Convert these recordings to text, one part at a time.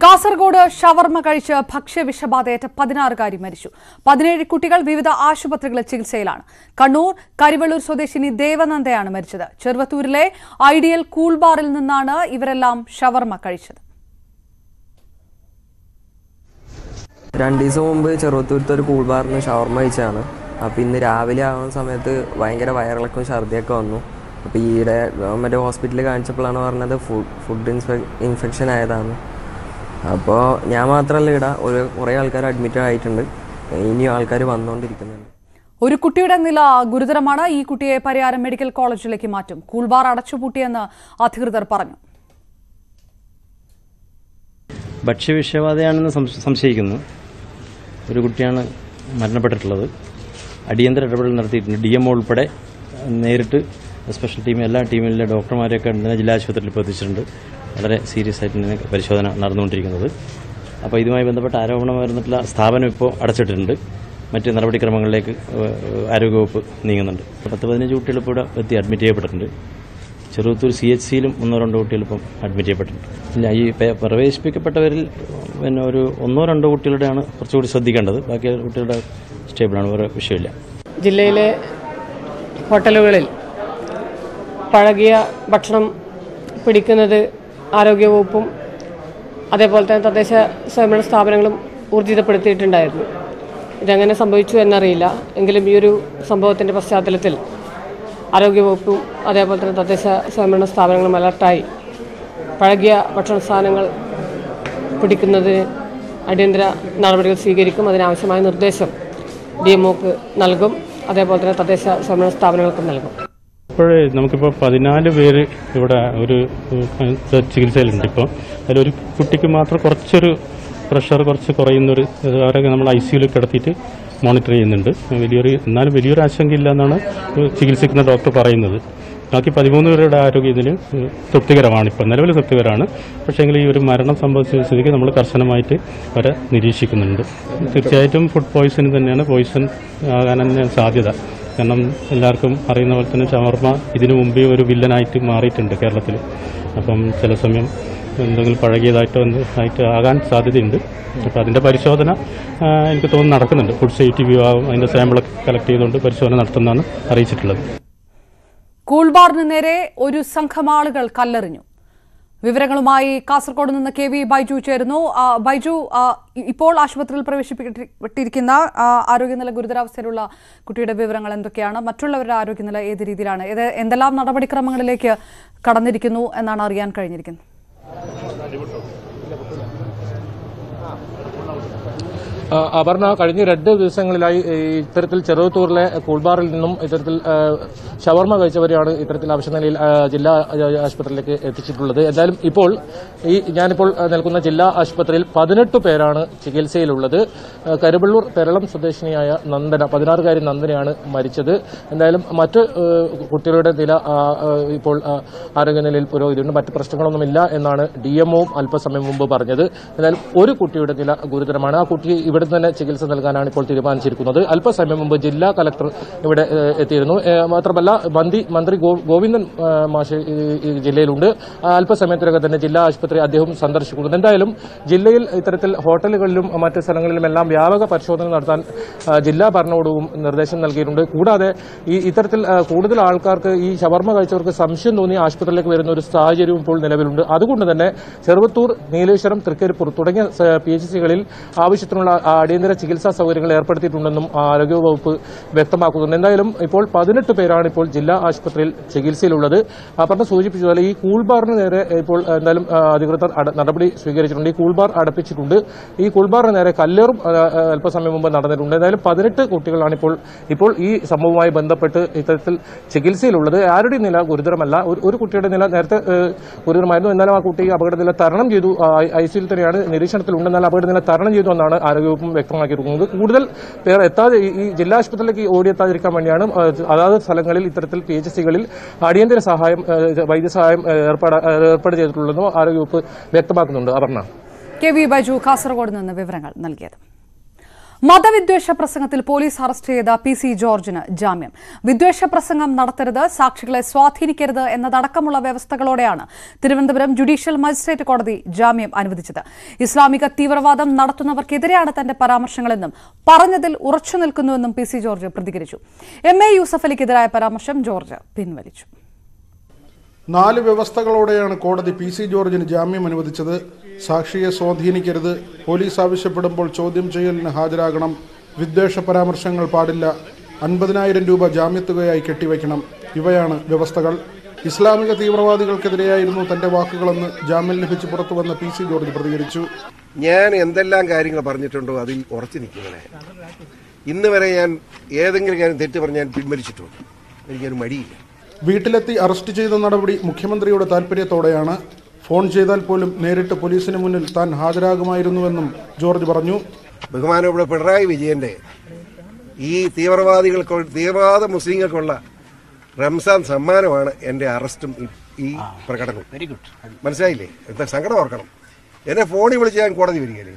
കാസർഗോഡ് ഷവർമ കഴിച്ച് ഭക്ഷ്യവിഷബാധയേറ്റ പതിനാറുകാരി മരിച്ചു പതിനേഴ് കുട്ടികൾ വിവിധ ആശുപത്രികളിൽ ചികിത്സയിലാണ് കണ്ണൂർ കരിവള്ളൂർ സ്വദേശിനി ദേവനന്ദയാണ് മരിച്ചത് ചെറുവത്തൂരിലെ ഐഡിയൽ കൂൾ ബാറിൽ നിന്നാണ് ഇവരെല്ലാം ഷവർമ കഴിച്ചത് രണ്ട് ദിവസം മുമ്പ് ചെറുവത്തൂരത്തെ ഒരു കൂൾ ബാറിന് ഷവർമ കഴിച്ചതാണ് അപ്പോൾ ഇന്ന് രാവിലെ ആവുന്ന സമയത്ത് ഭയങ്കര വയറിളക്കും ഛർദിയൊക്കെ വന്നു അപ്പോൾ ഈയിടെ ഗവൺമെൻറ് ഹോസ്പിറ്റലിൽ കാണിച്ചപ്പോഴാണ് പറഞ്ഞത് ഫുഡ് ഫുഡ് ഇൻഫെ ഇൻഫെക്ഷൻ ആയതാണ് അപ്പോൾ ഞാൻ മാത്രമല്ല ഇവിടെ ഒരു കുറേ ആൾക്കാർ അഡ്മിറ്റ് ആയിട്ടുണ്ട് ഇനിയും ആൾക്കാർ വന്നുകൊണ്ടിരിക്കുന്നുണ്ട് ഒരു കുട്ടിയുടെ നില ഗുരുതരമാണ് ഈ കുട്ടിയെ പരിയാരം മെഡിക്കൽ കോളേജിലേക്ക് മാറ്റും കൂൾബാർ അടച്ചുപൂട്ടിയെന്ന് അധികൃതർ പറഞ്ഞു ഭക്ഷ്യവിഷബാധയാണെന്ന് സംശ- സംശയിക്കുന്നു ഒരു കുട്ടിയാണ് മരണപ്പെട്ടിട്ടുള്ളത് അടിയന്തര ഇടപെടൽ നടത്തിയിട്ടുണ്ട് ഡി എം ഉൾപ്പെടെ നേരിട്ട് സ്പെഷ്യൽ ടീം എല്ലാ ടീമിലെ ഡോക്ടർമാരെയൊക്കെ ഉണ്ടെന്ന് ജില്ലാ ആശുപത്രിയിൽ ഇപ്പോൾ എത്തിച്ചിട്ടുണ്ട് വളരെ സീരിയസ് ആയിട്ട് ഇതിന് പരിശോധന നടന്നുകൊണ്ടിരിക്കുന്നത് അപ്പോൾ ഇതുമായി ബന്ധപ്പെട്ട ആരോപണം വരുന്നിട്ടുള്ള സ്ഥാപനം ഇപ്പോൾ അടച്ചിട്ടിട്ടുണ്ട് മറ്റ് നടപടിക്രമങ്ങളിലേക്ക് ഏഹ്, ആരോഗ്യവകുപ്പ് നീങ്ങുന്നുണ്ട് പത്ത് പതിനഞ്ച് കുട്ടികൾ ഇപ്പോൾ ഇവിടെ എത്തി അഡ്മിറ്റ് ചെയ്യപ്പെട്ടിട്ടുണ്ട് ചെറുത്തൂർ സി എച്ച് സിയിലും ഒന്നോ രണ്ടോ കുട്ടികൾ ഇപ്പം അഡ്മിറ്റ് ചെയ്യപ്പെട്ടിട്ടുണ്ട് ഇല്ല ഈ പെ- പ്രവേശിപ്പിക്കപ്പെട്ടവരിൽ പിന്നെ ഒരു ഒന്നോ രണ്ടോ കുട്ടികളുടെയാണ് കുറച്ചുകൂടി ശ്രദ്ധിക്കേണ്ടത് ബാക്കി കുട്ടികളുടെ സ്റ്റേബിളാണ് വേറെ വിഷയമില്ല ജില്ലയിലെ ഹോട്ടലുകളിൽ പഴകിയ ഭക്ഷണം പിടിക്കുന്നത് ആരോഗ്യവകുപ്പും അതേപോലെ തന്നെ തദ്ദേശ സ്വയംഭരണ സ്ഥാപനങ്ങളും ഊർജിതപ്പെടുത്തിയിട്ടുണ്ടായിരുന്നു ഇതെങ്ങനെ സംഭവിച്ചു എന്നറിയില്ല എങ്കിലും ഈ ഒരു സംഭവത്തിൻ്റെ പശ്ചാത്തലത്തിൽ ആരോഗ്യവകുപ്പും അതേപോലെ തന്നെ തദ്ദേശ സ്വയംഭരണ സ്ഥാപനങ്ങളും അലർട്ടായി പഴകിയ ഭക്ഷണ സാധനങ്ങൾ പിടിക്കുന്നതിന് അടിയന്തര നടപടികൾ സ്വീകരിക്കും അതിനാവശ്യമായ നിർദ്ദേശം ഡി എംഒക്ക് നൽകും അതേപോലെ തന്നെ തദ്ദേശ സ്വയംഭരണ സ്ഥാപനങ്ങൾക്കും നൽകും ഇപ്പോഴേ നമുക്കിപ്പോൾ പതിനാല് പേര് ഇവിടെ ഒരു ഏഹ്, ചികിത്സയിലുണ്ട് ഇപ്പോൾ അതിലൊരു കുട്ടിക്ക് മാത്രം കുറച്ചൊരു പ്രഷർ കുറച്ച് കുറയുന്നൊരു ഏഹ്, അവരൊക്കെ നമ്മൾ ഐ സിയുയിൽ കിടത്തിയിട്ട് മോണിറ്റർ ചെയ്യുന്നുണ്ട് വലിയൊരു എന്നാലും വലിയൊരു ആശങ്കയില്ല എന്നാണ് ചികിത്സിക്കുന്ന ഡോക്ടർ പറയുന്നത് ബാക്കി പതിമൂന്ന് പേരുടെ ആരോഗ്യം ഇതിന് ഏഹ്, തൃപ്തികരമാണ് ഇപ്പോൾ നിലവിൽ തൃപ്തികരമാണ് പക്ഷേങ്കിൽ ഈ ഒരു മരണം സംഭവിച്ച സ്ഥിതിക്ക് നമ്മൾ കർശനമായിട്ട് അവരെ നിരീക്ഷിക്കുന്നുണ്ട് തീർച്ചയായിട്ടും ഫുഡ് പോയിസൺ തന്നെയാണ് പോയിസൺ ആകാൻ തന്നെയാണ് സാധ്യത കാരണം എല്ലാവർക്കും അറിയുന്ന പോലെ തന്നെ ഷവർമ ഇതിനു മുമ്പേ ഒരു വില്ലനായിട്ട് മാറിയിട്ടുണ്ട് കേരളത്തിൽ അപ്പം ചില സമയം എന്തെങ്കിലും പഴകിയതായിട്ടോ എന്ത് ആയിട്ട് ആകാൻ സാധ്യതയുണ്ട് അപ്പോൾ അതിൻ്റെ പരിശോധന ആ, എനിക്ക് തോന്നുന്നു നടക്കുന്നുണ്ട് ഫുഡ് സേഫ്റ്റി വിഭാഗം അതിൻ്റെ സാമ്പിളൊക്കെ കളക്ട് ചെയ്തുകൊണ്ട് പരിശോധന നടത്തുന്നതാണ് അറിയിച്ചിട്ടുള്ളത് കൂൾബാറിന് നേരെ ഒരു സംഘം ആളുകൾ കല്ലെറിഞ്ഞു വിവരങ്ങളുമായി കാസർഗോഡ് നിന്ന് കെ വി ബൈജു ചേരുന്നു ആ, ബൈജു ആ, ഇ- ഇപ്പോൾ ആശുപത്രിയിൽ പ്രവേശിപ്പിക്കപ്പെട്ടിരിക്കുന്ന ആ, ആരോഗ്യനില ഗുരുതരാവസ്ഥയിലുള്ള കുട്ടിയുടെ വിവരങ്ങൾ എന്തൊക്കെയാണ് മറ്റുള്ളവരുടെ ആരോഗ്യനില ഏത് രീതിയിലാണ് ഇത് എന്തെല്ലാം നടപടിക്രമങ്ങളിലേക്ക് കടന്നിരിക്കുന്നു എന്നാണ് അറിയാൻ കഴിഞ്ഞിരിക്കുന്നത് ആ, അപർണ കഴിഞ്ഞ രണ്ട് ദിവസങ്ങളിലായി ഈ ഇത്തരത്തിൽ ചെറുവത്തൂരിലെ കൂൾബാറിൽ നിന്നും ഇത്തരത്തിൽ ആ, ഷവർമ കഴിച്ചവരെയാണ് ഇത്തരത്തിൽ ആവശ്യനിലയിൽ ആ, ജില്ലാ ആ, ആശുപത്രിയിലേക്ക് എത്തിച്ചിട്ടുള്ളത് എന്തായാലും ഇപ്പോൾ ഈ ഞാനിപ്പോൾ ആ, നിൽക്കുന്ന ജില്ലാ ആശുപത്രിയിൽ പതിനെട്ട് പേരാണ് ചികിത്സയിലുള്ളത് ആ, കരുവള്ളൂർ പെരളം സ്വദേശിനിയായ നന്ദന പതിനാറുകാരി നന്ദനയാണ് മരിച്ചത് എന്തായാലും മറ്റ് ആ, കുട്ടികളുടെ നില ആ, ആ, ഇപ്പോൾ ആ, ആരോഗ്യനിലയിൽ പുരോഗതിയുണ്ട് മറ്റ് പ്രശ്നങ്ങളൊന്നുമില്ല എന്നാണ് ഡി എംഒവും അല്പസമയം മുമ്പ് പറഞ്ഞത് എന്തായാലും ഒരു കുട്ടിയുടെ നില ഗുരുതരമാണ് ആ കുട്ടിക്ക് ഇവിടെ തന്നെ ചികിത്സ നൽകാനാണ് ഇപ്പോൾ തീരുമാനിച്ചിരിക്കുന്നത് അല്പസമയം മുമ്പ് ജില്ലാ കലക്ടർ ഇവിടെ ഏഹ്, എത്തിയിരുന്നു ഏഹ്, മാത്രമല്ല മന്ത്രി മന്ത്രി ഗോ- ഗോവിന്ദൻ ഏഹ്, മാഷ് ഈ- ഈ ജില്ലയിലുണ്ട് ആ, അല്പസമയത്തിനകം തന്നെ ജില്ലാ ആശുപത്രി അദ്ദേഹം സന്ദർശിക്കുന്നു എന്തായാലും ജില്ലയിൽ ഇത്തരത്തിൽ ഹോട്ടലുകളിലും മറ്റ് സ്ഥലങ്ങളിലും എല്ലാം വ്യാപക പരിശോധന നടത്താൻ ആ, ജില്ലാ ഭരണകൂടവും നിർദ്ദേശം നൽകിയിട്ടുണ്ട് കൂടാതെ ഈ ഇത്തരത്തിൽ ആ, കൂടുതൽ ആൾക്കാർക്ക് ഈ ഷവർമ കഴിച്ചവർക്ക് സംശയം തോന്നി ആശുപത്രിയിലേക്ക് വരുന്ന ഒരു സാഹചര്യവും ഇപ്പോൾ നിലവിലുണ്ട് അതുകൊണ്ട് തന്നെ ചെറുവത്തൂർ നീലേശ്വരം തൃക്കരിപ്പൂർ തുടങ്ങിയ പി എച്ച് സികളിൽ ആവശ്യത്തിനുള്ള ആ, അടിയന്തര ചികിത്സാ സൗകര്യങ്ങൾ ഏർപ്പെടുത്തിയിട്ടുണ്ടെന്നും ആരോഗ്യവകുപ്പ് വ്യക്തമാക്കുന്നുണ്ട് എന്തായാലും ഇപ്പോൾ പതിനെട്ട് പേരാണ് ഇപ്പോൾ ജില്ലാ ആശുപത്രിയിൽ ചികിത്സയിലുള്ളത് ആ, പറഞ്ഞ സൂചിപ്പിച്ചതുപോലെ ഈ കൂൾബാറിന് നേരെ ഇപ്പോൾ എന്തായാലും ആ, അധികൃതർ അട- നടപടി സ്വീകരിച്ചിട്ടുണ്ട് ഈ കൂൾബാർ അടപ്പിച്ചിട്ടുണ്ട് ഈ കൂൾബാറിന് നേരെ കല്ലേറും ആ, ആ, അല്പസമയം മുമ്പ് നടന്നിട്ടുണ്ട് എന്തായാലും പതിനെട്ട് കുട്ടികളാണ് ഇപ്പോൾ ഇപ്പോൾ ഈ സംഭവവുമായി ബന്ധപ്പെട്ട് ഇത്തരത്തിൽ ചികിത്സയിലുള്ളത് ആരുടെയും നില ഗുരുതരമല്ല ഒരു ഒരു കുട്ടിയുടെ നില നേരത്തെ ഏഹ്, ഗുരുതരമായിരുന്നു എന്നാലും ആ കുട്ടി അപകടനില തരണം ചെയ്തു ഐ സിയിൽ തന്നെയാണ് നിരീക്ഷണത്തിലുണ്ട് എന്നാൽ അപകടനില തരണം ചെയ്തു എന്നാണ് ആരോഗ്യവകുപ്പും വ്യക്തമാക്കിയിരിക്കുന്നത് കൂടുതൽ പേർ എത്താതെ ഈ- ഈ ജില്ലാ ആശുപത്രിയിലേക്ക് ഓടിയെത്താതിരിക്കാൻ വേണ്ടിയാണ് ഏഹ്, അതാത് സ്ഥലങ്ങളിൽ ഇത്തരത്തിൽ പി എച്ച് സികളിൽ അടിയന്തര സഹായം ഏഹ്, വൈദ്യസഹായം ഏഹ്, ഏർപ്പാട് ഏർപ്പാട് ചെയ്തിട്ടുള്ളതെന്നും ആരോഗ്യവകുപ്പ് വ്യക്തമാക്കുന്നുണ്ട് അപർണ കെ വി ബൈജു കാസർഗോഡ് നിന്ന് വിവരങ്ങൾ നൽകിയത് മതവിദ്വേഷ പ്രസംഗത്തിൽ പോലീസ് അറസ്റ്റ് ചെയ്ത പി സി ജോർജിന് ജാമ്യം വിദ്വേഷ പ്രസംഗം നടത്തരുത് സാക്ഷികളെ സ്വാധീനിക്കരുത് എന്നതടക്കമുള്ള വ്യവസ്ഥകളോടെയാണ് തിരുവനന്തപുരം ജുഡീഷ്യൽ മജിസ്ട്രേറ്റ് കോടതി ജാമ്യം അനുവദിച്ചത് ഇസ്ലാമിക തീവ്രവാദം നടത്തുന്നവർക്കെതിരെയാണ് തന്റെ പരാമർശങ്ങളെന്നും പറഞ്ഞതിൽ ഉറച്ചു നിൽക്കുന്നുവെന്നും പി സി ജോർജ് പ്രതികരിച്ചു എം എ യൂസഫ് അലിക്കെതിരായ പരാമർശം ജോർജ് പിൻവലിച്ചു നാല് വ്യവസ്ഥകളോടെയാണ് കോടതി പി സി ജോർജിന് ജാമ്യം അനുവദിച്ചത് സാക്ഷിയെ സ്വാധീനിക്കരുത് പോലീസ് ആവശ്യപ്പെടുമ്പോൾ ചോദ്യം ചെയ്യലിന് ഹാജരാകണം വിദ്വേഷ പരാമർശങ്ങൾ പാടില്ല അൻപതിനായിരം രൂപ ജാമ്യത്തുകയായി കെട്ടിവയ്ക്കണം ഇവയാണ് വ്യവസ്ഥകൾ ഇസ്ലാമിക തീവ്രവാദികൾക്കെതിരെയായിരുന്നു തന്റെ വാക്കുകളെന്ന് ജാമ്യം ലഭിച്ച് പുറത്തു വന്ന പി സി ജോർജ് പ്രതികരിച്ചു ഞാൻ എന്തെല്ലാം കാര്യങ്ങൾ പറഞ്ഞിട്ടുണ്ടോ അതിൽ ഉറച്ചു നിൽക്കുന്നവനെ ഇന്ന് വരെ ഞാൻ ഏതെങ്കിലും കാര്യം തെറ്റ് പറഞ്ഞാൽ പിൻവലിച്ചിട്ടുണ്ട് എനിക്കൊരു മടിയില്ല വീട്ടിലെത്തി അറസ്റ്റ് ചെയ്ത നടപടി മുഖ്യമന്ത്രിയുടെ താൽപര്യത്തോടെയാണ് ഫോൺ ചെയ്താൽ പോലും നേരിട്ട് പോലീസിന് മുന്നിൽ താൻ ഹാജരാകുമായിരുന്നുവെന്നും ജോർജ് പറഞ്ഞു ബഹുമാനപ്പെട്ട പിണറായി വിജയന്റെ ഈ തീവ്രവാദികൾക്ക് തീവ്രവാദ മുസ്ലിങ്ങൾക്കുള്ള റംസാൻ സമ്മാനമാണ് എന്റെ അറസ്റ്റും ഈ- ഈ പ്രകടനവും വെരി ഗുഡ് മനസ്സിലായില്ലേ എന്താ സങ്കടം ഓർക്കണം എന്നെ ഫോണിൽ വിളിച്ച് ഞാൻ കോടതി വരികയില്ലേ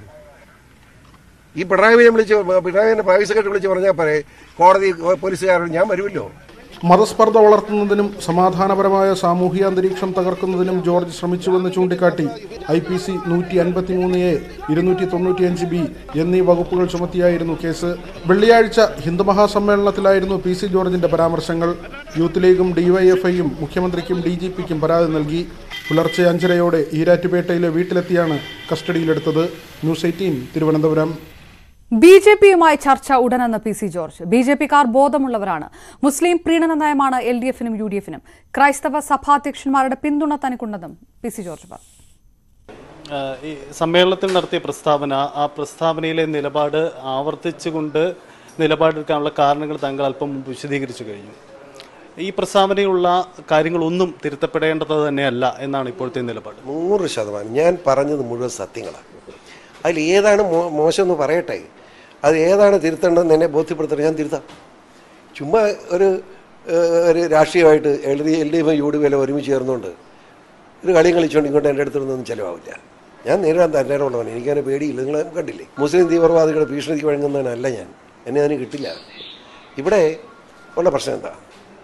ഈ പിണറായി വിജയൻ വിളിച്ച് പിണറായി പ്രൈവറ്റ് സെക്രട്ടറി വിളിച്ച് പറഞ്ഞാൽ പറയേ കോടതി പോലീസുകാരോട് ഞാൻ വരുമല്ലോ മതസ്പർദ്ധ വളർത്തുന്നതിനും സമാധാനപരമായ സാമൂഹിക അന്തരീക്ഷം തകർക്കുന്നതിനും ജോർജ് ശ്രമിച്ചുവെന്ന് ചൂണ്ടിക്കാട്ടി ഐ പി സി നൂറ്റി അൻപത്തിമൂന്ന് എ ഇരുന്നൂറ്റി തൊണ്ണൂറ്റിയഞ്ച് ബി എന്നീ വകുപ്പുകൾ ചുമത്തിയായിരുന്നു കേസ് വെള്ളിയാഴ്ച ഹിന്ദുമഹാസമ്മേളനത്തിലായിരുന്നു പി സി ജോർജിന്റെ പരാമർശങ്ങൾ യൂത്ത് ലീഗും ഡിവൈഎഫ്ഐയും മുഖ്യമന്ത്രിക്കും ഡി ജി പിക്കും പരാതി നൽകി പുലർച്ചെ അഞ്ചരയോടെ ഈരാറ്റുപേട്ടയിലെ വീട്ടിലെത്തിയാണ് കസ്റ്റഡിയിലെടുത്തത് news eighteen Thiruvananthapuram B J പിയുമായി ചർച്ച ഉടനെന്ന് P C George B J പിക്കാർ ബോധമുള്ളവരാണ് മുസ്ലിം പ്രീണന നയമാണ് എൽ ഡി എഫിനും യു ഡി എഫിനും ക്രൈസ്തവ സഭാധ്യക്ഷന്മാരുടെ പിന്തുണ തനിക്കുണ്ടെന്നും പി സി ജോർജ് പറഞ്ഞു ആഹ് ഈ സമ്മേളനത്തിൽ നടത്തിയ പ്രസ്താവന ആ പ്രസ്താവനയിലെ നിലപാട് ആവർത്തിച്ചുകൊണ്ട് നിലപാടെടുക്കാനുള്ള കാരണങ്ങൾ താങ്കൾ അല്പം മുമ്പ് വിശദീകരിച്ചു കഴിഞ്ഞു ഈ പ്രസ്താവനയുള്ള കാര്യങ്ങളൊന്നും തിരുത്തപ്പെടേണ്ടത് തന്നെയല്ല എന്നാണ് ഇപ്പോഴത്തെ നിലപാട് നൂറ് ശതമാനം ഞാൻ പറഞ്ഞത് മുഴുവൻ സത്യങ്ങളാണ് അതിൽ ഏതാണ് മോ- മോശം എന്ന് പറയട്ടെ അത് ഏതാണ് തിരുത്തേണ്ടതെന്ന് എന്നെ ബോധ്യപ്പെടുത്തണം ഞാൻ തിരുത്താം ചുമ്മാ ഒരു ഏഹ്, ഒരു രാഷ്ട്രീയമായിട്ട് L D L D F U D എല്ലാം ഒരുമിച്ച് ചേർന്നുകൊണ്ട് ഒരു കളിയും കളിച്ചുകൊണ്ട് ഇങ്ങോട്ട് എൻ്റെ അടുത്തൊന്നും ചിലവാവില്ല ഞാൻ നേരിടാൻ തന്നേരമുള്ളവൻ എനിക്കതിനെ പേടിയില്ല നിങ്ങൾ കണ്ടില്ലേ മുസ്ലിം തീവ്രവാദികളുടെ ഭീഷണിക്ക് വഴങ്ങുന്നവനല്ല ഞാൻ എന്നെ അതിന് കിട്ടില്ല ഇവിടെ ഉള്ള പ്രശ്നം എന്താ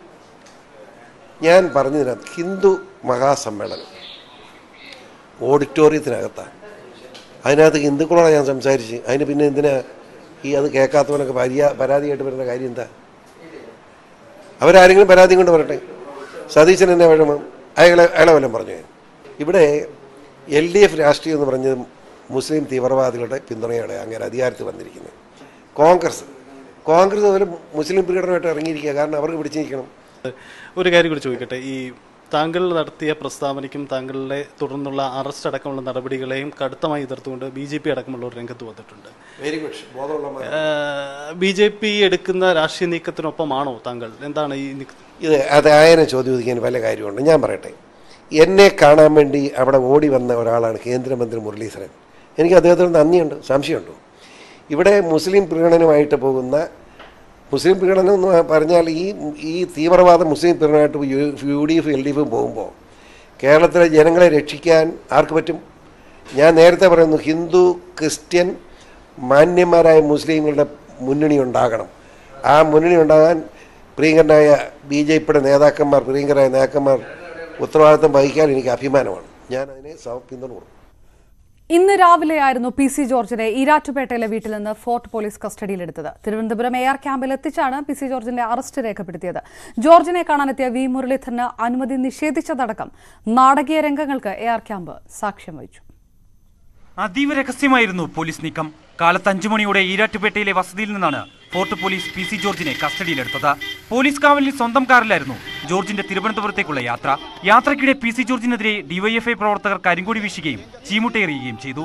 ഞാൻ പറഞ്ഞതിനകത്ത് ഹിന്ദു മഹാസമ്മേളനം ഓഡിറ്റോറിയത്തിനകത്താണ് അതിനകത്ത് ഹിന്ദുക്കളോടെ ഞാൻ സംസാരിച്ച് അതിന് പിന്നെ എന്തിനാ ഈ അത് കേൾക്കാത്തവനൊക്കെ പരാ പരാതിയായിട്ട് വരുന്ന കാര്യം എന്താ അവരാരെങ്കിലും പരാതി കൊണ്ട് വരട്ടെ സതീശൻ എന്നെ വിഷമം അയാളെ അയാളെ വല്ലതും പറഞ്ഞു ഞാൻ. ഇവിടെ എൽ ഡി എഫ് രാഷ്ട്രീയം എന്ന് പറഞ്ഞത് മുസ്ലിം തീവ്രവാദികളുടെ പിന്തുണയോടെ അങ്ങനെ അധികാരത്തിൽ വന്നിരിക്കുന്നത് കോൺഗ്രസ് കോൺഗ്രസ് അതുപോലെ മുസ്ലിം പീഡനമായിട്ട് ഇറങ്ങിയിരിക്കുക കാരണം അവർക്ക് പിടിച്ചിരിക്കണം ഒരു കാര്യം കൂടി ചോദിക്കട്ടെ ഈ താങ്കൾ നടത്തിയ പ്രസ്താവനയ്ക്കും താങ്കളുടെ തുടർന്നുള്ള അറസ്റ്റ് അടക്കമുള്ള നടപടികളെയും കടുത്തമായി എതിർത്തുകൊണ്ട് ബി ജെ പി അടക്കമുള്ളവർ രംഗത്ത് വന്നിട്ടുണ്ട് വെരി ഗുഡ് ബോധമുള്ള ബി ജെ പി എടുക്കുന്ന രാഷ്ട്രീയ നീക്കത്തിനൊപ്പമാണോ താങ്കൾ എന്താണ് ഈ നീക്ക- ഇത് അത് ആയനെ ചോദ്യം ചോദിക്കാൻ പല കാര്യമുണ്ട് ഞാൻ പറയട്ടെ എന്നെ കാണാൻ വേണ്ടി അവിടെ ഓടി വന്ന ഒരാളാണ് കേന്ദ്രമന്ത്രി മുരളീധരൻ എനിക്ക് അദ്ദേഹത്തിന് നന്ദിയുണ്ട് സംശയമുണ്ടോ ഇവിടെ മുസ്ലിം പ്രീണനമായിട്ട് പോകുന്ന മുസ്ലിം പ്രീണനം എന്ന് പറഞ്ഞാൽ ഈ ഈ തീവ്രവാദ മുസ്ലിം പ്രീണനമായിട്ട് U- U D F L D എഫും പോകുമ്പോൾ കേരളത്തിലെ ജനങ്ങളെ രക്ഷിക്കാൻ ആർക്ക് പറ്റും ഞാൻ നേരത്തെ പറയുന്നു ഹിന്ദു ക്രിസ്ത്യൻ മാന്യന്മാരായ മുസ്ലിങ്ങളുടെ മുന്നണി ഉണ്ടാകണം ആ മുന്നണി ഉണ്ടാകാൻ പ്രിയങ്കരനായ ബി ജെ പിയുടെ നേതാക്കന്മാർ പ്രിയങ്കരായ നേതാക്കന്മാർ ഉത്തരവാദിത്തം വഹിക്കാൻ എനിക്ക് അഭിമാനമാണ് ഞാൻ അതിനെ സ- പിന്തുണ കൊടുക്കും ഇന്ന് രാവിലെയായിരുന്നു പി സി ജോർജിനെ ഈരാറ്റുപേട്ടയിലെ വീട്ടിൽ നിന്ന് ഫോർട്ട് പോലീസ് കസ്റ്റഡിയിലെടുത്തത് തിരുവനന്തപുരം എ ആർ ക്യാമ്പിൽ എത്തിച്ചാണ് പി സി ജോർജിന്റെ അറസ്റ്റ് രേഖപ്പെടുത്തിയത് ജോർജിനെ കാണാനെത്തിയ വി മുരളീധരന് അനുമതി നിഷേധിച്ചതടക്കം നാടകീയ രംഗങ്ങൾക്ക് എ ആർ ക്യാമ്പ് സാക്ഷ്യം വഹിച്ചു അതീവ രഹസ്യമായിരുന്നു പോലീസ് നീക്കം കാലത്ത് അഞ്ചു മണിയോടെ ഈരാറ്റുപേട്ടയിലെ വസതിയിൽ നിന്നാണ് ഫോർട്ട് പോലീസ് പി സി ജോർജിനെ കസ്റ്റഡിയിലെടുത്തത് പോലീസ് കാവലിൽ സ്വന്തം കാറിലായിരുന്നു ജോർജിന്റെ തിരുവനന്തപുരത്തേക്കുള്ള യാത്ര യാത്രക്കിടെ പി സി ജോർജിനെതിരെ ഡിവൈഎഫ്ഐ പ്രവർത്തകർ കരിങ്കൊടി വീശുകയും ചീമുട്ടയെറിയുകയും ചെയ്തു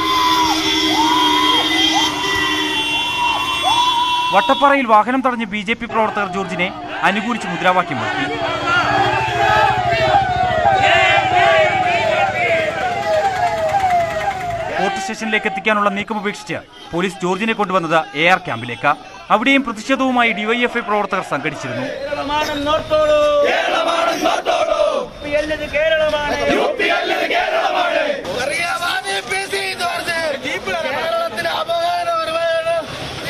വട്ടപ്പാറയിൽ വാഹനം തടഞ്ഞ് ബി ജെ പി പ്രവർത്തകർ ജോർജിനെ അനുകൂലിച്ച് മുദ്രാവാക്യം മുഴക്കി ഫോർട്ട് സ്റ്റേഷനിലേക്ക് എത്തിക്കാനുള്ള നീക്കം ഉപേക്ഷിച്ച് പോലീസ് ജോർജിനെ കൊണ്ടുവന്നത് എ ആർ ക്യാമ്പിലേക്ക് അവിടെയും പ്രതിഷേധവുമായി ഡിവൈഎഫ്ഐ പ്രവർത്തകർ സംഘടിച്ചിരുന്നു കേരളത്തിന് അപമാനം ഒരുപാട്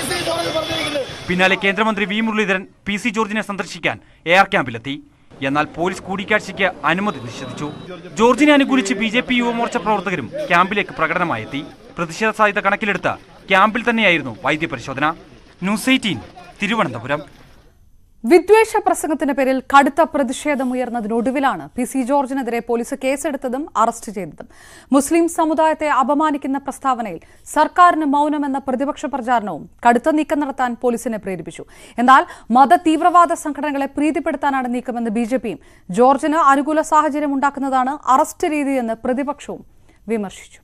പിന്നാലെ കേന്ദ്രമന്ത്രി വി മുരളീധരൻ പി സി ജോർജിനെ സന്ദർശിക്കാൻ എ ആർ ക്യാമ്പിലെത്തി എന്നാൽ പോലീസ് കൂടിക്കാഴ്ചയ്ക്ക് അനുമതി നിഷേധിച്ചു ജോർജിനെ അനുകൂലിച്ച് ബി ജെ പി യുവമോർച്ച പ്രവർത്തകരും ക്യാമ്പിലേക്ക് പ്രകടനമായെത്തി പ്രതിഷേധ സാധ്യത കണക്കിലെടുത്ത് ക്യാമ്പിൽ തന്നെയായിരുന്നു വൈദ്യപരിശോധന ന്യൂസ് എയ്റ്റീൻ തിരുവനന്തപുരം വിദ്വേഷ പ്രസംഗത്തിന്റെ പേരിൽ കടുത്ത പ്രതിഷേധമുയർന്നതിനൊടുവിലാണ് പി സി ജോർജിനെതിരെ പോലീസ് കേസെടുത്തതും അറസ്റ്റ് ചെയ്തതും മുസ്ലിം സമുദായത്തെ അപമാനിക്കുന്ന പ്രസ്താവനയിൽ സർക്കാരിന് മൗനമെന്ന പ്രതിപക്ഷ പ്രചാരണവും കടുത്ത നീക്കം നടത്താൻ പോലീസിനെ പ്രേരിപ്പിച്ചു എന്നാൽ മത തീവ്രവാദ സംഘടനകളെ പ്രീതിപ്പെടുത്താനാണ് നീക്കമെന്ന് ബി ജെ പിയും ജോർജിന് അനുകൂല സാഹചര്യം ഉണ്ടാക്കുന്നതാണ് അറസ്റ്റ് രീതിയെന്ന് പ്രതിപക്ഷവും വിമർശിച്ചു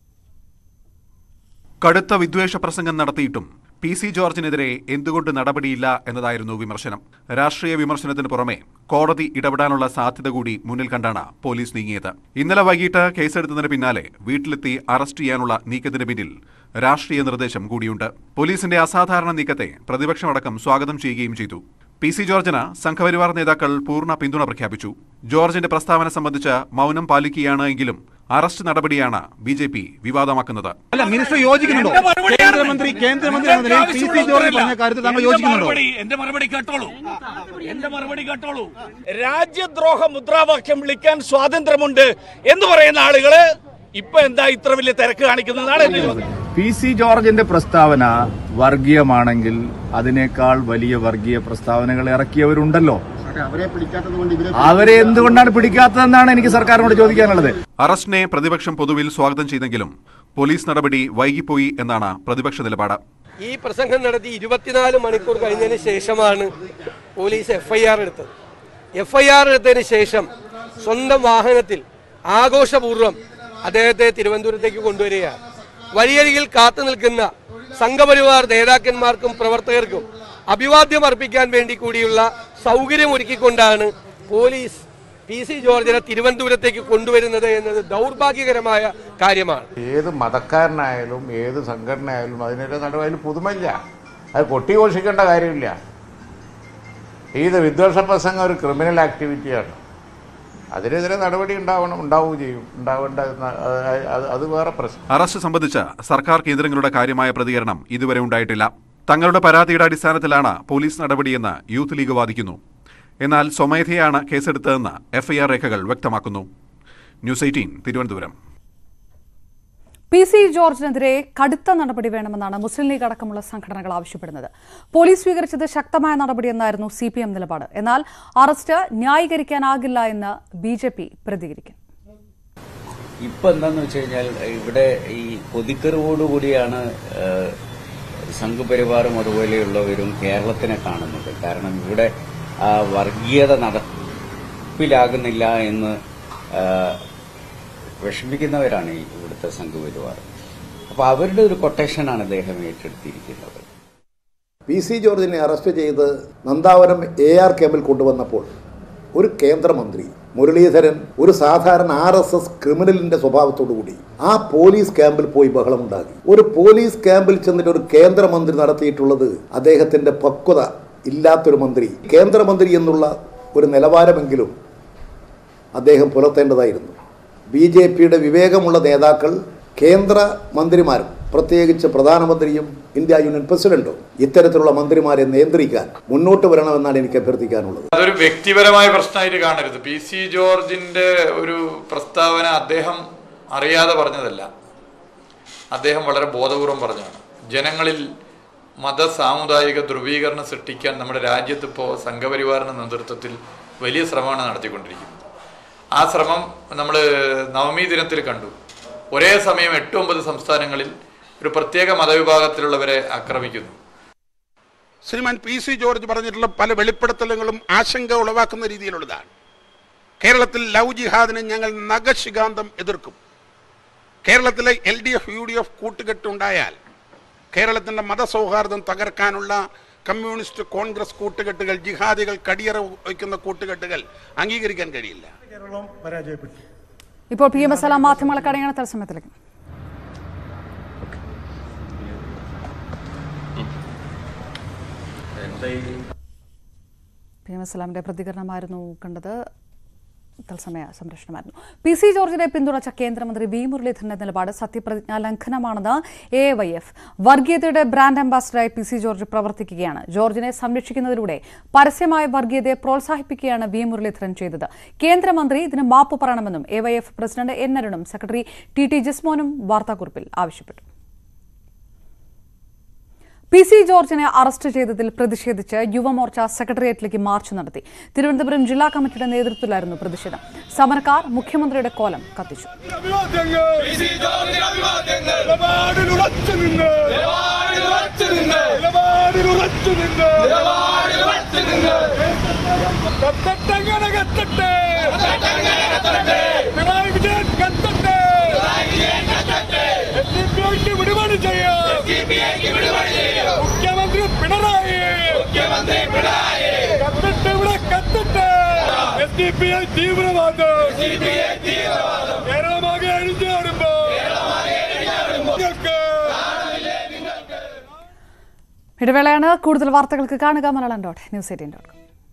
കടുത്ത വിദ്വേഷ പ്രസംഗം നടത്തിയിട്ടും പി സി ജോർജിനെതിരെ എന്തുകൊണ്ട് നടപടിയില്ല എന്നതായിരുന്നു വിമർശനം രാഷ്ട്രീയ വിമർശനത്തിന് പുറമെ കോടതി ഇടപെടാനുള്ള സാധ്യത കൂടി മുന്നിൽ കണ്ടാണ് പോലീസ് നീങ്ങിയത് ഇന്നലെ വൈകിട്ട് കേസെടുത്തതിന് പിന്നാലെ വീട്ടിലെത്തി അറസ്റ്റ് ചെയ്യാനുള്ള നീക്കത്തിന് പിന്നിൽ രാഷ്ട്രീയ നിർദ്ദേശം കൂടിയുണ്ട് പോലീസിന്റെ അസാധാരണ നീക്കത്തെ പ്രതിപക്ഷമടക്കം സ്വാഗതം ചെയ്യുകയും ചെയ്തു പി സി ജോർജിന് സംഘപരിവാർ നേതാക്കൾ പൂർണ്ണ പിന്തുണ പ്രഖ്യാപിച്ചു ജോർജിന്റെ പ്രസ്താവന സംബന്ധിച്ച് മൗനം പാലിക്കുകയാണ് എങ്കിലും അറസ്റ്റ് നടപടിയാണ് ബി ജെ പി വിവാദമാക്കുന്നത് അല്ല മിനിസ്റ്റർ യോജിക്കുന്നുണ്ടോ കേന്ദ്രമന്ത്രി കേന്ദ്രമന്ത്രി എന്ന നിലയിൽ പി സി ജോർജ് പറഞ്ഞ കാര്യത്തിൽ താങ്കൾ യോജിക്കുന്നുണ്ടോ എന്റെ മറുപടി കേട്ടോളൂ എന്റെ മറുപടി കേട്ടോളൂ രാജ്യദ്രോഹ മുദ്രാവാക്യം വിളിക്കാൻ സ്വാതന്ത്ര്യമുണ്ട് എന്ന് പറയുന്ന ആളുകള് ഇപ്പൊ എന്താ ഇത്ര വലിയ തിരക്ക് കാണിക്കുന്നതാണ് എന്റെ ചോദ്യം പി സി ജോർജിന്റെ പ്രസ്താവന വർഗീയമാണെങ്കിൽ അതിനേക്കാൾ വലിയ വർഗീയ പ്രസ്താവനകൾ ഇറക്കിയവരുണ്ടല്ലോ അവരെ എന്തുകൊണ്ടാണ് പിടിക്കാത്തതെന്നാണ് എനിക്ക് സർക്കാരിനോട് ചോദിക്കാനുള്ളത് അറസ്റ്റിനെ പ്രതിപക്ഷം പൊതുവിൽ സ്വാഗതം ചെയ്തെങ്കിലും പോലീസ് നടപടി വൈകിപ്പോയി എന്നാണ് പ്രതിപക്ഷ നിലപാട് ഈ പ്രസംഗം നടത്തി ഇരുപത്തിനാല് മണിക്കൂർ കഴിഞ്ഞതിന് ശേഷമാണ് പോലീസ് എഫ്ഐആർ എടുത്തത് എഫ്ഐആർ എടുത്തതിന് ശേഷം സ്വന്തം വാഹനത്തിൽ ആഘോഷപൂർവ്വം അദ്ദേഹത്തെ തിരുവനന്തപുരത്തേക്ക് കൊണ്ടുവരികയാണ് വഴിയരികിൽ കാത്തു നിൽക്കുന്ന സംഘപരിവാർ നേതാക്കന്മാർക്കും പ്രവർത്തകർക്കും അഭിവാദ്യം അർപ്പിക്കാൻ വേണ്ടി കൂടിയുള്ള സൗകര്യം ഒരുക്കിക്കൊണ്ടാണ് പോലീസ് പി സി ജോർജിനെ തിരുവനന്തപുരത്തേക്ക് കൊണ്ടുവരുന്നത് എന്നത് ദൗർഭാഗ്യകരമായ കാര്യമാണ് ഏത് മതക്കാരനായാലും ഏത് സംഘടനയായാലും അതിനൊരു നടപടി പുതുമയില്ല അത് കൊട്ടിഘോഷിക്കേണ്ട കാര്യമില്ല ഇത് വിദ്വേഷ പ്രസംഗം ഒരു ക്രിമിനൽ ആക്ടിവിറ്റിയാണ് അതിനെതിരെ നടപടി ഉണ്ടാവണം ഉണ്ടാവുകയും ചെയ്യും ഉണ്ടാവേണ്ട അത് അത് അത് വേറെ പ്രശ്നം അറസ്റ്റ് സംബന്ധിച്ച് സർക്കാർ കേന്ദ്രങ്ങളുടെ കാര്യമായ പ്രതികരണം ഇതുവരെ ഉണ്ടായിട്ടില്ല തങ്ങളുടെ പരാതിയുടെ അടിസ്ഥാനത്തിലാണ് പോലീസ് നടപടിയെന്ന് യൂത്ത് ലീഗ് വാദിക്കുന്നു എന്നാൽ സ്വമേധയാണ് കേസെടുത്തതെന്ന് എഫ്ഐആർ രേഖകൾ വ്യക്തമാക്കുന്നു news eighteen Thiruvananthapuram P C ജോർജിനെതിരെ കടുത്ത നടപടി വേണമെന്നാണ് മുസ്ലിം ലീഗ് അടക്കമുള്ള സംഘടനകൾ ആവശ്യപ്പെടുന്നത് പോലീസ് സ്വീകരിച്ചത് ശക്തമായ നടപടിയെന്നായിരുന്നു സി പി എം നിലപാട് എന്നാൽ അറസ്റ്റ് ന്യായീകരിക്കാനാകില്ല എന്ന് ബി ജെ പി പ്രതികരിക്കും ഇപ്പൊ എന്താന്ന് വെച്ച് കഴിഞ്ഞാൽ ഇവിടെ ഈ കൊതിക്കറിവോടുകൂടിയാണ് ഏഹ്, സംഘപരിവാറും അതുപോലെയുള്ളവരും കേരളത്തിനെ കാണുന്നത് കാരണം ഇവിടെ ആ വർഗീയത നടപ്പിലാകുന്നില്ല എന്ന് ഏഹ്, വിഷമിക്കുന്നവരാണ് ഈ ഇവിടുത്തെ സംഘപരിവാർ അപ്പൊ അവരുടെ ഒരു കൊട്ടേഷനാണ് അദ്ദേഹം ഏറ്റെടുത്തിരിക്കുന്നത് പി സി ജോർജിനെ അറസ്റ്റ് ചെയ്ത് നന്ദാവനം എ ആർ ക്യാമ്പിൽ കൊണ്ടുവന്നപ്പോൾ ഒരു കേന്ദ്രമന്ത്രി മുരളീധരൻ ഒരു സാധാരണ ആർ എസ് എസ് ക്രിമിനലിന്റെ സ്വഭാവത്തോടു കൂടി ആ പോലീസ് ക്യാമ്പിൽ പോയി ബഹളമുണ്ടാക്കി ഒരു പോലീസ് ക്യാമ്പിൽ ചെന്നിട്ട് ഒരു കേന്ദ്രമന്ത്രി നടത്തിയിട്ടുള്ളത് അദ്ദേഹത്തിന്റെ പക്വത ഇല്ലാത്തൊരു മന്ത്രി കേന്ദ്രമന്ത്രി എന്നുള്ള ഒരു നിലവാരമെങ്കിലും അദ്ദേഹം പുലർത്തേണ്ടതായിരുന്നു ബി ജെ പിയുടെ വിവേകമുള്ള നേതാക്കൾ കേന്ദ്ര മന്ത്രിമാരും പ്രത്യേകിച്ച് പ്രധാനമന്ത്രിയും ഇന്ത്യ യൂണിയൻ പ്രസിഡന്റും ഇത്തരത്തിലുള്ള മന്ത്രിമാരെ നിയന്ത്രിക്കാൻ മുന്നോട്ട് വരണമെന്നാണ് എനിക്ക് അഭ്യർത്ഥിക്കാനുള്ളത് അതൊരു വ്യക്തിപരമായ പ്രശ്നമായിട്ട് കാണരുത് പി സി ജോർജിന്റെ ഒരു പ്രസ്താവന അദ്ദേഹം അറിയാതെ പറഞ്ഞതല്ല അദ്ദേഹം വളരെ ബോധപൂർവം പറഞ്ഞതാണ് ജനങ്ങളിൽ മത സാമുദായിക ധ്രുവീകരണം സൃഷ്ടിക്കാൻ നമ്മുടെ രാജ്യത്ത് ഇപ്പോൾ സംഘപരിവാറിന്റെ നേതൃത്വത്തിൽ വലിയ ശ്രമമാണ് നടത്തിക്കൊണ്ടിരിക്കുന്നത് ആ ശ്രമം നമ്മൾ നവമി ദിനത്തിൽ കണ്ടു ഒരേ സമയം എട്ട് ഒമ്പത് സംസ്ഥാനങ്ങളിൽ ഒരു പ്രത്യേക മതവിഭാഗത്തിലുള്ളവരെ ആക്രമിക്കുന്നു ശ്രീമാൻ പി സി ജോർജ് പറഞ്ഞിട്ടുള്ള പല വെളിപ്പെടുത്തലുകളും ആശങ്ക ഉളവാക്കുന്ന രീതിയിലുള്ളതാണ് കേരളത്തിൽ ലവ് ജിഹാദിനെ ഞങ്ങൾ നഖശികാന്തം എതിർക്കും കേരളത്തിലെ L D F U D F കൂട്ടുകെട്ടുണ്ടായാൽ കേരളത്തിൻ്റെ മതസൗഹാർദ്ദം തകർക്കാനുള്ള കമ്മ്യൂണിസ്റ്റ് കോൺഗ്രസ് കൂട്ടുകെട്ടുകൾ ജിഹാദികൾ കടിയറ വയ്ക്കുന്ന കൂട്ടുകെട്ടുകൾ അംഗീകരിക്കാൻ കഴിയില്ല കേരളം പരാജയപ്പെട്ടു ഇപ്പോൾ പി എം എസ് എല്ലാം മാധ്യമങ്ങളെ കടയാണ് തത്സമയത്തിലേക്ക് പി എം എസ് എലാമിന്റെ പ്രതികരണമായിരുന്നു കണ്ടത് തത്സമയ സംരക്ഷണമായിരുന്നു പി സി ജോർജിനെ പിന്തുണച്ച കേന്ദ്രമന്ത്രി വി മുരളീധരന്റെ നിലപാട് സത്യപ്രതിജ്ഞാ ലംഘനമാണെന്ന് എ വൈ എഫ് വർഗീയതയുടെ ബ്രാൻഡ് അംബാസഡറായി പി സി ജോർജ് പ്രവർത്തിക്കുകയാണ് ജോർജിനെ സംരക്ഷിക്കുന്നതിലൂടെ പരസ്യമായ വർഗീയതയെ പ്രോത്സാഹിപ്പിക്കുകയാണ് വി മുരളീധരൻ ചെയ്തത് കേന്ദ്രമന്ത്രി ഇതിന് മാപ്പ് പറയണമെന്നും A Y F president N അരുണും സെക്രട്ടറി ടി ടി ജിസ്മോനും വാർത്താക്കുറിപ്പിൽ ആവശ്യപ്പെട്ടു പി സി ജോർജിനെ അറസ്റ്റ് ചെയ്തതിൽ പ്രതിഷേധിച്ച് യുവമോർച്ച സെക്രട്ടേറിയറ്റിലേക്ക് മാർച്ച് നടത്തി തിരുവനന്തപുരം ജില്ലാ കമ്മിറ്റിയുടെ നേതൃത്വത്തിലായിരുന്നു പ്രതിഷേധം സമരക്കാർ മുഖ്യമന്ത്രിയുടെ കോലം കത്തിച്ചു വിടുപാട് മുഖ്യമന്ത്രി പിണറായി മുഖ്യമന്ത്രി പിണറായി കത്തിട്ട് ഇവിടെ കത്തിട്ട് എസ് ഡി പി ഐ തീവ്രവാദം കേരളമാകെ അഴിഞ്ഞാടുമ്പോ നിങ്ങൾക്ക് ഇടവേളയാണ് കൂടുതൽ വാർത്തകൾക്ക് കാണുക Malayalam dot news eighteen dot com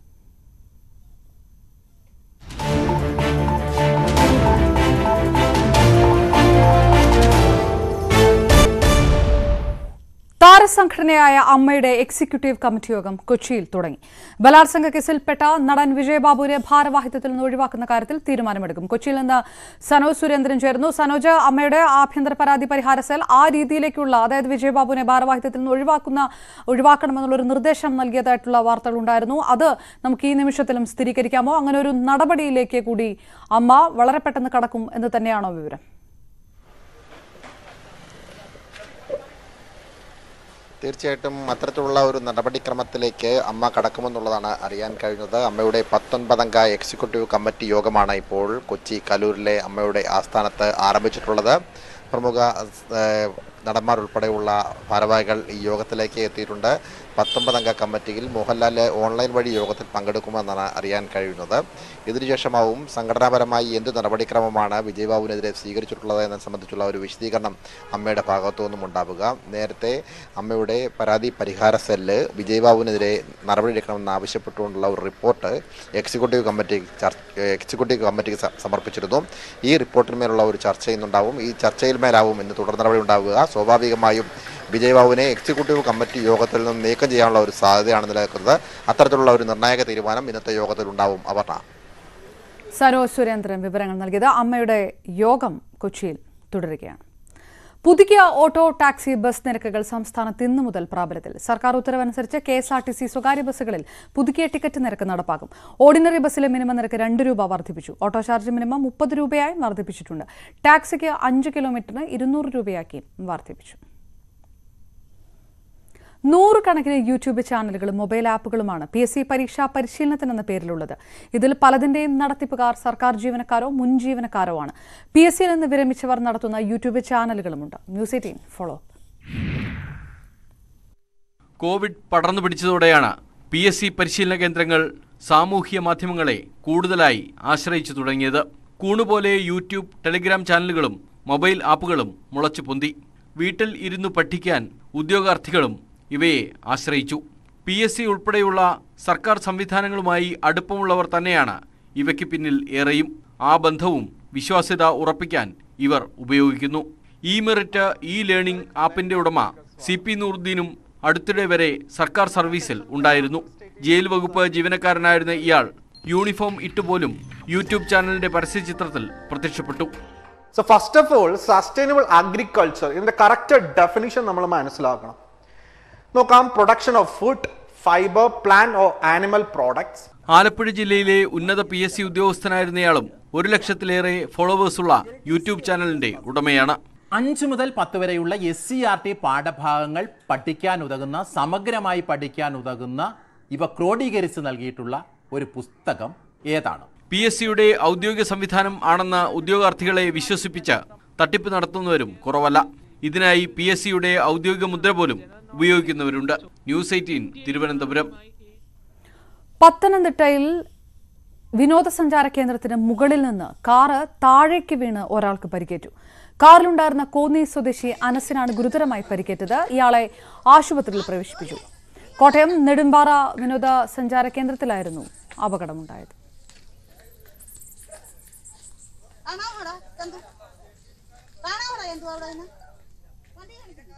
താരസംഘടനയായ അമ്മയുടെ എക്സിക്യൂട്ടീവ് കമ്മിറ്റി യോഗം കൊച്ചിയിൽ തുടങ്ങി ബലാത്സംഗ കേസിൽപ്പെട്ട നടൻ വിജയബാബുവിനെ ഭാരവാഹിത്വത്തിൽ നിന്ന് ഒഴിവാക്കുന്ന കാര്യത്തിൽ തീരുമാനമെടുക്കും കൊച്ചിയിൽ നിന്ന് സനോജ് സുരേന്ദ്രൻ ചേർന്നു സനോജ് അമ്മയുടെ ആഭ്യന്തര പരാതി പരിഹാര സെൽ ആ രീതിയിലേക്കുള്ള അതായത് വിജയബാബുവിനെ ഭാരവാഹിത്വത്തിൽ നിന്ന് ഒഴിവാക്കുന്ന ഒഴിവാക്കണമെന്നുള്ള ഒരു നിർദ്ദേശം നൽകിയതായിട്ടുള്ള വാർത്തകൾ ഉണ്ടായിരുന്നു അത് നമുക്ക് ഈ നിമിഷത്തിലും സ്ഥിരീകരിക്കാമോ അങ്ങനെ ഒരു നടപടിയിലേക്ക് കൂടി അമ്മ വളരെ പെട്ടെന്ന് കടക്കും എന്ന് തന്നെയാണോ വിവരം തീർച്ചയായിട്ടും അത്തരത്തിലുള്ള ഒരു നടപടിക്രമത്തിലേക്ക് അമ്മ കടക്കുമെന്നുള്ളതാണ് അറിയാൻ കഴിഞ്ഞത് അമ്മയുടെ പത്തൊൻപതംഗ എക്സിക്യൂട്ടീവ് കമ്മിറ്റി യോഗമാണ് ഇപ്പോൾ കൊച്ചി കലൂരിലെ അമ്മയുടെ ആസ്ഥാനത്ത് ആരംഭിച്ചിട്ടുള്ളത് പ്രമുഖ ഏഹ്, നടന്മാർ ഉൾപ്പെടെയുള്ള ഭാരവാഹികൾ ഈ യോഗത്തിലേക്ക് എത്തിയിട്ടുണ്ട് പത്തൊമ്പതംഗ കമ്മിറ്റിയിൽ മോഹൻലാൽ ഓൺലൈൻ വഴി യോഗത്തിൽ പങ്കെടുക്കുമെന്നാണ് അറിയാൻ കഴിയുന്നത് ഇതിനുശേഷമാവും സംഘടനാപരമായി എന്ത് നടപടിക്രമമാണ് വിജയബാബുവിനെതിരെ സ്വീകരിച്ചിട്ടുള്ളത് എന്നത് സംബന്ധിച്ചുള്ള ഒരു വിശദീകരണം അമ്മയുടെ ഭാഗത്തു നിന്നും ഉണ്ടാവുക നേരത്തെ അമ്മയുടെ പരാതി പരിഹാര സെല്ല് വിജയബാബുവിനെതിരെ നടപടിയെടുക്കണമെന്ന് ആവശ്യപ്പെട്ടുകൊണ്ടുള്ള ഒരു റിപ്പോർട്ട് എക്സിക്യൂട്ടീവ് കമ്മിറ്റി ചർച്ച എക്സിക്യൂട്ടീവ് കമ്മിറ്റിക്ക് സ- സമർപ്പിച്ചിരുന്നു ഈ റിപ്പോർട്ടിന്മേലുള്ള ഒരു ചർച്ച ഇന്നുണ്ടാവും ഈ ചർച്ചയിൽ മേലാവും ഇന്ന് തുടർ നടപടി ഉണ്ടാവുക സ്വാഭാവികമായും വിജയബാബുവിനെ എക്സിക്യൂട്ടീവ് കമ്മിറ്റി യോഗത്തിൽ നിന്ന് നീക്കം ചെയ്യാനുള്ള ഒരു സാധ്യതയാണ് നിലനിൽക്കുന്നത് അത്തരത്തിലുള്ള ഒരു നിർണായക തീരുമാനം ഇന്നത്തെ യോഗത്തിൽ ഉണ്ടാവും അപർണ സരോജ് സുരേന്ദ്രൻ വിവരങ്ങൾ നൽകിയത് അമ്മയുടെ യോഗം കൊച്ചിയിൽ തുടരുകയാണ് പുതുക്കിയ ഓട്ടോ ടാക്സി ബസ് നിരക്കുകൾ സംസ്ഥാനത്ത് ഇന്നു മുതൽ പ്രാബല്യത്തിൽ സർക്കാർ ഉത്തരവനുസരിച്ച് K S R T C സ്വകാര്യ ബസ്സുകളിൽ പുതുക്കിയ ടിക്കറ്റ് നിരക്ക് നടപ്പാക്കും ഓർഡിനറി ബസ്സിലെ മിനിമം നിരക്ക് രണ്ട് രൂപ വർദ്ധിപ്പിച്ചു ഓട്ടോ ചാർജ് മിനിമം മുപ്പത് രൂപയായി വർദ്ധിപ്പിച്ചിട്ടുണ്ട് ടാക്സിക്ക് അഞ്ച് കിലോമീറ്ററിന് ഇരുന്നൂറ് രൂപയാക്കിയും വർദ്ധിപ്പിച്ചു നൂറുകണക്കിന് യൂട്യൂബ് ചാനലുകളും മൊബൈൽ ആപ്പുകളുമാണ് പി എസ് സി പരീക്ഷാ പരിശീലനത്തിനെന്ന പേരിലുള്ളത് ഇതിൽ പലതിന്റെയും നടത്തിപ്പുകാർ സർക്കാർ ജീവനക്കാരോ മുൻ ജീവനക്കാരോ ആണ് പി എസ് സിയിൽ നിന്ന് വിരമിച്ചവർ നടത്തുന്ന യൂട്യൂബ് ചാനലുകളുമുണ്ട് ന്യൂസ് എയ്റ്റീൻ ഫോളോ കോവിഡ് പടർന്നു പിടിച്ചതോടെയാണ് പി എസ് സി പരിശീലന കേന്ദ്രങ്ങൾ സാമൂഹ്യ മാധ്യമങ്ങളെ കൂടുതലായി ആശ്രയിച്ചു തുടങ്ങിയത് കൂണുപോലെ യൂട്യൂബ് ടെലിഗ്രാം ചാനലുകളും മൊബൈൽ ആപ്പുകളും മുളച്ചു പൊന്തി വീട്ടിൽ ഇരുന്നു പഠിക്കാൻ ഉദ്യോഗാർത്ഥികളും ഇവയെ ആശ്രയിച്ചു പി എസ് സി ഉൾപ്പെടെയുള്ള സർക്കാർ സംവിധാനങ്ങളുമായി അടുപ്പമുള്ളവർ തന്നെയാണ് ഇവയ്ക്ക് പിന്നിൽ ഏറെയും ആ ബന്ധവും വിശ്വാസ്യത ഉറപ്പിക്കാൻ ഇവർ ഉപയോഗിക്കുന്നു ഇ മെറിറ്റ് ഇ ലേണിംഗ് ആപ്പിന്റെ ഉടമ സി പി നൂറുദ്ദീനും അടുത്തിടെ വരെ സർക്കാർ സർവീസിൽ ഉണ്ടായിരുന്നു ജയിൽ വകുപ്പ് ജീവനക്കാരനായിരുന്ന ഇയാൾ യൂണിഫോം ഇട്ടുപോലും യൂട്യൂബ് ചാനലിന്റെ പരസ്യചിത്രത്തിൽ പ്രത്യക്ഷപ്പെട്ടു so first of all sustainable agriculture ഇതിന്റെ കറക്റ്റ് ഡെഫിനിഷൻ നമ്മൾ മനസ്സിലാക്കണം നോക്കാം production of food fibre plant or animal products Alappuzha ജില്ലയിലെ ഉന്നത പി എസ് സി ഉദ്യോഗസ്ഥനായിരുന്നയാളും ഒരു ലക്ഷത്തിലേറെ ഫോളോവേഴ്സുള്ള യൂട്യൂബ് ചാനലിന്റെ ഉടമയാണ് അഞ്ച് മുതൽ പത്ത് വരെയുള്ള എസ് സി ആർ ടി പാഠഭാഗങ്ങൾ പഠിക്കാൻ ഉതകുന്ന സമഗ്രമായി പഠിക്കാൻ ഉതകുന്ന ഇവ ക്രോഡീകരിച്ച് നൽകിയിട്ടുള്ള ഒരു പുസ്തകം ഏതാണ് പി എസ് സിയുടെ ഔദ്യോഗിക സംവിധാനം ആണെന്ന ഉദ്യോഗാർത്ഥികളെ വിശ്വസിപ്പിച്ച് തട്ടിപ്പ് നടത്തുന്നവരും കുറവല്ല ഇതിനായി പി എസ് സിയുടെ ഔദ്യോഗിക മുദ്ര പോലും ഉപയോഗിക്കുന്നവരുണ്ട് ന്യൂസ് എയ്റ്റീൻ തിരുവനന്തപുരം പത്തനംതിട്ടയിൽ വിനോദസഞ്ചാര കേന്ദ്രത്തിന് മുകളിൽ നിന്ന് കാറ് താഴേക്ക് വീണ് ഒരാൾക്ക് പരിക്കേറ്റു കാറിലുണ്ടായിരുന്ന കോന്നി സ്വദേശി അനസിനാണ് ഗുരുതരമായി പരിക്കേറ്റത് ഇയാളെ ആശുപത്രിയിൽ പ്രവേശിപ്പിച്ചു കോട്ടയം നെടുമ്പാറ വിനോദസഞ്ചാര കേന്ദ്രത്തിലായിരുന്നു അപകടമുണ്ടായത് കാണാവോടാ ചന്തു കാണാവോടാ എന്തു അവിടെ നിന്ന് വണ്ടി കാണിക്കുന്നു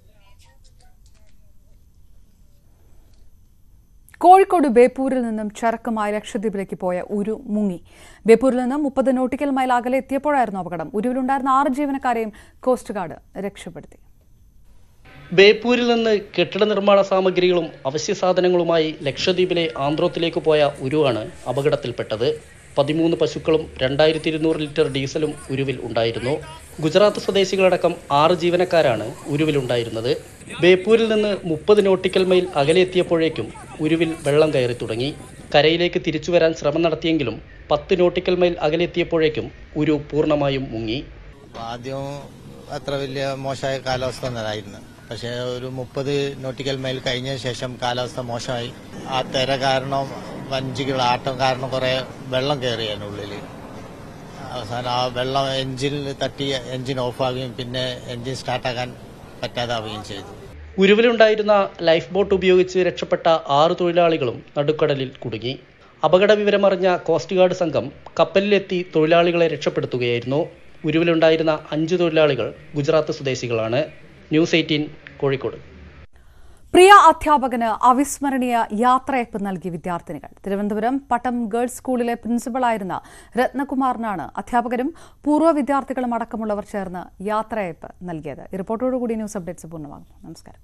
കോഴിക്കോട് ബേപ്പൂരിൽ നിന്നും ചരക്കുമായി ലക്ഷദ്വീപിലേക്ക് പോയ ഉരു മുങ്ങി ബേപ്പൂരിൽ നിന്നും മുപ്പത് നോട്ടിക്കൽ മൈൽ അകലെ എത്തിയപ്പോഴായിരുന്നു അപകടം ഉരുവിലുണ്ടായിരുന്ന ആറ് ജീവനക്കാരെയും കോസ്റ്റ് ഗാർഡ് രക്ഷപ്പെടുത്തി ബേപ്പൂരിൽ നിന്ന് കെട്ടിട നിർമ്മാണ സാമഗ്രികളും അവശ്യ സാധനങ്ങളുമായി ലക്ഷദ്വീപിലെ ആന്ധ്രോത്തിലേക്ക് പോയ ഉരുവാണ് അപകടത്തിൽപ്പെട്ടത് പതിമൂന്ന് പശുക്കളും രണ്ടായിരത്തി ഇരുന്നൂറ് ലിറ്റർ ഡീസലും ഉരുവിൽ ഉണ്ടായിരുന്നു ഗുജറാത്ത് സ്വദേശികളടക്കം ആറ് ജീവനക്കാരാണ് ഉരുവിലുണ്ടായിരുന്നത് ബേപ്പൂരിൽ നിന്ന് മുപ്പത് നോട്ടിക്കൽ മൈൽ അകലെ എത്തിയപ്പോഴേക്കും ഉരുവിൽ വെള്ളം കയറി തുടങ്ങി കരയിലേക്ക് തിരിച്ചു വരാൻ ശ്രമം നടത്തിയെങ്കിലും പത്ത് നോട്ടിക്കൽ മൈൽ അകലെ എത്തിയപ്പോഴേക്കും ഉരു പൂർണ്ണമായും മുങ്ങി ആദ്യം അത്ര വലിയ മോശമായ കാലാവസ്ഥ ഒന്നല്ലായിരുന്നു പക്ഷേ ഒരു മുപ്പത് നോട്ടിക്കൽ മൈൽ കഴിഞ്ഞ ശേഷം കാലാവസ്ഥ മോശമായി ആ തിര കാരണം വഞ്ചികൾ ആട്ടം കാരണം കുറെ വെള്ളം കയറി അതിനുള്ളിൽ അവസാനം ആ വെള്ളം എഞ്ചിനിൽ തട്ടി എഞ്ചിൻ ഓഫാകുകയും പിന്നെ എഞ്ചിൻ സ്റ്റാർട്ടാക്കാൻ പറ്റാതാവുകയും ചെയ്തു ഉരുവിലുണ്ടായിരുന്ന ലൈഫ് ബോട്ട് ഉപയോഗിച്ച് രക്ഷപ്പെട്ട ആറ് തൊഴിലാളികളും നടുക്കടലിൽ കുടുങ്ങി അപകട വിവരമറിഞ്ഞ കോസ്റ്റ് ഗാർഡ് സംഘം കപ്പലിലെത്തി തൊഴിലാളികളെ രക്ഷപ്പെടുത്തുകയായിരുന്നു ഉരുവിലുണ്ടായിരുന്ന അഞ്ച് തൊഴിലാളികൾ ഗുജറാത്ത് സ്വദേശികളാണ് ന്യൂസ് എയ്റ്റീൻ കോഴിക്കോട് പ്രിയ അധ്യാപകന് അവിസ്മരണീയ യാത്രയയപ്പ് നൽകി വിദ്യാർത്ഥിനികൾ തിരുവനന്തപുരം പട്ടം ഗേൾസ് സ്കൂളിലെ പ്രിൻസിപ്പളായിരുന്ന രത്നകുമാറിനാണ് അധ്യാപകരും പൂർവ്വ വിദ്യാർത്ഥികളും അടക്കമുള്ളവർ ചേർന്ന് യാത്രയയപ്പ് നൽകിയത് ഈ റിപ്പോർട്ടോടുകൂടി ന്യൂസ് അപ്ഡേറ്റ്സ് പൂർണ്ണമാകുന്നു നമസ്കാരം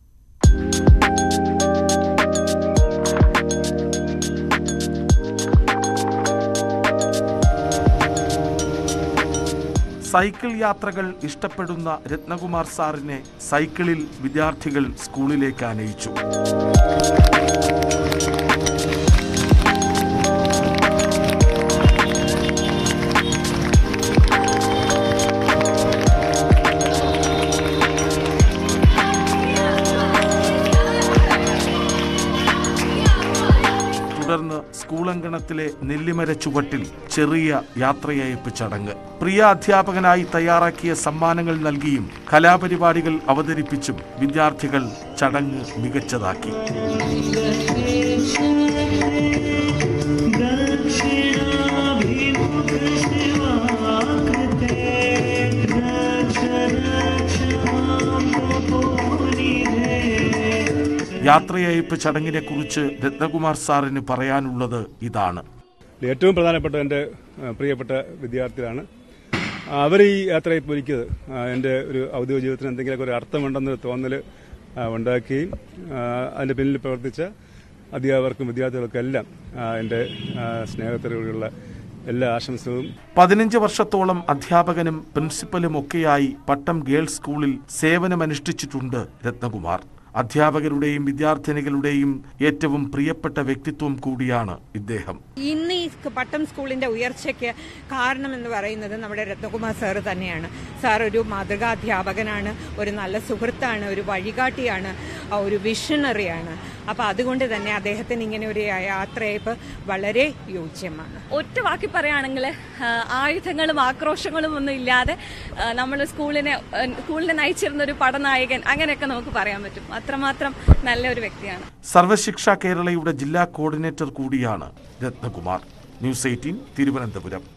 സൈക്കിൾ യാത്രകൾ ഇഷ്ടപ്പെടുന്ന രത്നകുമാർ സാറിനെ സൈക്കിളിൽ വിദ്യാർത്ഥികൾ സ്കൂളിലേക്ക് ആനയിച്ചു തുടർന്ന് സ്കൂളങ്കണത്തിലെ നെല്ലിമര ചുവട്ടിൽ ചെറിയ യാത്രയയപ്പ് ചടങ്ങ് പ്രിയ അധ്യാപകനായി തയ്യാറാക്കിയ സമ്മാനങ്ങൾ നൽകിയും കലാപരിപാടികൾ അവതരിപ്പിച്ചും വിദ്യാർത്ഥികൾ ചടങ്ങ് മികച്ചതാക്കി യാത്രയയപ്പ് ചടങ്ങിനെ കുറിച്ച് രത്നകുമാർ സാറിന് പറയാനുള്ളത് ഇതാണ് ഏറ്റവും പ്രധാനപ്പെട്ട എൻ്റെ ആ, പ്രിയപ്പെട്ട വിദ്യാർത്ഥികളാണ് അവർ ഈ യാത്രയിൽ ഒരുക്കിയത് ആ, എൻ്റെ ഒരു ഔദ്യോഗിക ജീവിതത്തിന് എന്തെങ്കിലുമൊക്കെ ഒരു അർത്ഥമുണ്ടെന്നൊരു തോന്നൽ ആ, ഉണ്ടാക്കുകയും ആ, അതിൻ്റെ പിന്നിൽ പ്രവർത്തിച്ച അധ്യാപകർക്കും വിദ്യാർത്ഥികൾക്കും എല്ലാം ആ, എൻ്റെ ആ, സ്നേഹത്തോടെയുള്ള എല്ലാ ആശംസകളും പതിനഞ്ച് വർഷത്തോളം അധ്യാപകനും പ്രിൻസിപ്പലും ഒക്കെയായി പട്ടം ഗേൾസ് സ്കൂളിൽ സേവനമനുഷ്ഠിച്ചിട്ടുണ്ട് രത്നകുമാർ അധ്യാപകരുടെയും വിദ്യാർത്ഥിനികളുടെയും ഏറ്റവും പ്രിയപ്പെട്ട വ്യക്തിത്വം കൂടിയാണ് ഇദ്ദേഹം ഇന്ന് ഈ സ് പട്ടം സ്കൂളിന്റെ ഉയർച്ചയ്ക്ക് കാരണമെന്ന് പറയുന്നത് നമ്മുടെ രത്നകുമാർ സാറ് തന്നെയാണ് സാർ ഒരു മാതൃകാധ്യാപകനാണ് ഒരു നല്ല സുഹൃത്താണ് ഒരു വഴികാട്ടിയാണ് ആ, ഒരു വിഷണറിയാണ് അപ്പൊ അതുകൊണ്ട് തന്നെ അദ്ദേഹത്തിന് ഇങ്ങനെ ഒരു യാത്രയപ്പ് വളരെ യോജ്യമാണ് ഒറ്റ വാക്കി പറയുകയാണെങ്കിൽ ആയുധങ്ങളും ആക്രോശങ്ങളും ഒന്നും ഇല്ലാതെ നമ്മൾ സ്കൂളിനെ ആ, സ്കൂളിനെ നയിച്ചിരുന്ന ഒരു പടനായകൻ അങ്ങനെയൊക്കെ നമുക്ക് പറയാൻ പറ്റും അത്രമാത്രം നല്ലൊരു വ്യക്തിയാണ് സർവശിക്ഷ കേരളയുടെ ജില്ലാ കോർഡിനേറ്റർ കൂടിയാണ് രത്നകുമാർ ന്യൂസ് എയ്റ്റീൻ തിരുവനന്തപുരം